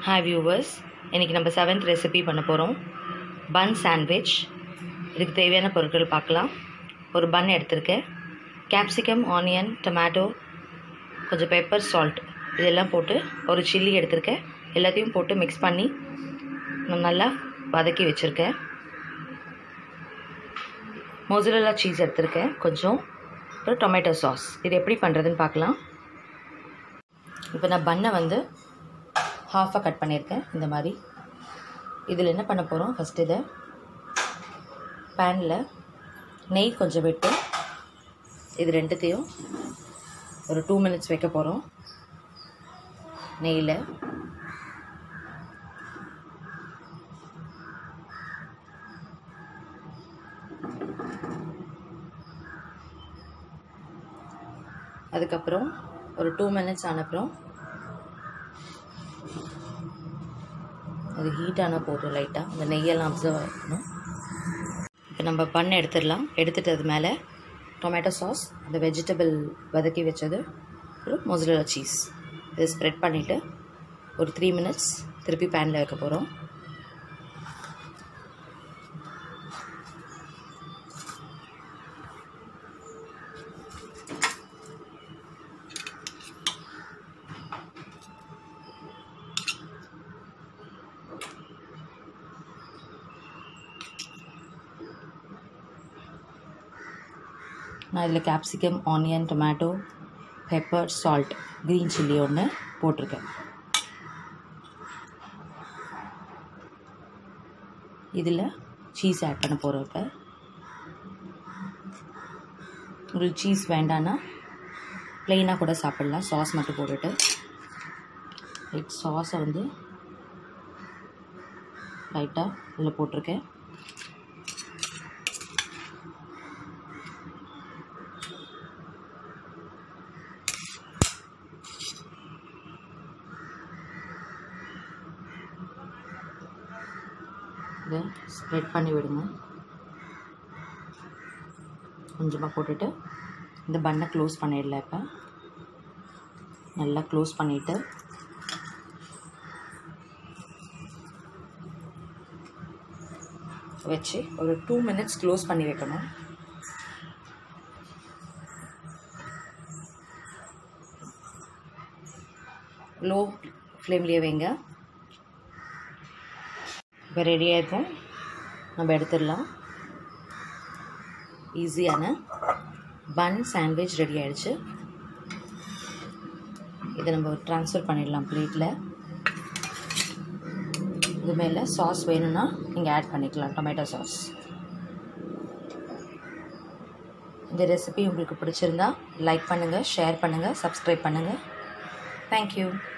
hi viewers இன்றைக்கி நம்ம seventh recipe பண்ண போகிறோம் பன் சாண்ட்விச் இதுக்கு தேவையான பொருட்கள் பார்க்கலாம் ஒரு பன் எடுத்திருக்கேன் கேப்சிகம் ஆனியன் டொமேட்டோ கொஞ்சம் பெப்பர் சால்ட் இதெல்லாம் போட்டு ஒரு சில்லி எடுத்திருக்கேன் எல்லாத்தையும் போட்டு மிக்ஸ் பண்ணி நான் நல்லா வதக்கி வச்சுருக்கேன் மொசரல்லா சீஸ் எடுத்திருக்கேன் கொஞ்சம் அப்புறம் டொமேட்டோ சாஸ் இது எப்படி பண்ணுறதுன்னு பார்க்கலாம் இப்போ நான் பண்ணை வந்து ஹாஃபாக கட் பண்ணியிருக்கேன் இந்த மாதிரி இதில் என்ன பண்ண போகிறோம் ஃபஸ்ட் இதை பேனில் நெய் கொஞ்சம் விட்டு இது ரெண்டுத்தையும் ஒரு டூ மினிட்ஸ் வைக்க போகிறோம் நெய்யில் அதுக்கப்புறம் ஒரு டூ மினிட்ஸ் ஆனப்புறம் அது ஹீட் ஆனால் போதும் லைட்டாக அந்த நெய்யெல்லாம் அப்சர்வ் ஆகணும் இப்போ நம்ம பண்ணை எடுத்துடலாம் எடுத்துட்டு அது மேலே டொமேட்டோ சாஸ் அந்த வெஜிடபிள் வதக்கி வச்சது அப்புறம் மொசரலா சீஸ் இதை ஸ்ப்ரெட் பண்ணிவிட்டு ஒரு த்ரீ மினிட்ஸ் திருப்பி பேனில் வைக்க போகிறோம் நான் இதில் capsicum onion tomato pepper salt green chilli ஒன்று போட்டிருக்கேன் இதில் சீஸ் ஆட் பண்ண போகிறோம் இப்போ உங்களுக்கு சீஸ் வேண்டான்னா ப்ளெயினாக கூட சாப்பிட்லாம் சாஸ் மட்டும் போட்டுட்டு லைட் சாஸை வந்து லைட்டாக இதில் போட்டிருக்கேன் இதை ஸ்ப்ரெட் பண்ணி விடுங்க கொஞ்சமாக போட்டுட்டு இந்த பண்ணை க்ளோஸ் பண்ணிடல இப்போ நல்லா க்ளோஸ் பண்ணிவிட்டு வச்சு ஒரு டூ மினிட்ஸ் க்ளோஸ் பண்ணி வைக்கணும் லோ ஃப்ளேம்லேயே வைங்க இப்போ ரெடியாக இருக்கும் நம்ம எடுத்துடலாம் ஈஸியான பன் சாண்ட்விச் ரெடி ஆகிடுச்சு இதை நம்ம ட்ரான்ஸ்ஃபர் பண்ணிடலாம் பிளேட்டில் இது மேலே சாஸ் வேணும்னா நீங்கள் ஆட் பண்ணிக்கலாம் டொமேட்டோ சாஸ் இந்த ரெசிபி உங்களுக்கு பிடிச்சிருந்தா லைக் பண்ணுங்கள் ஷேர் பண்ணுங்கள் சப்ஸ்கிரைப் பண்ணுங்கள் தேங்க்யூ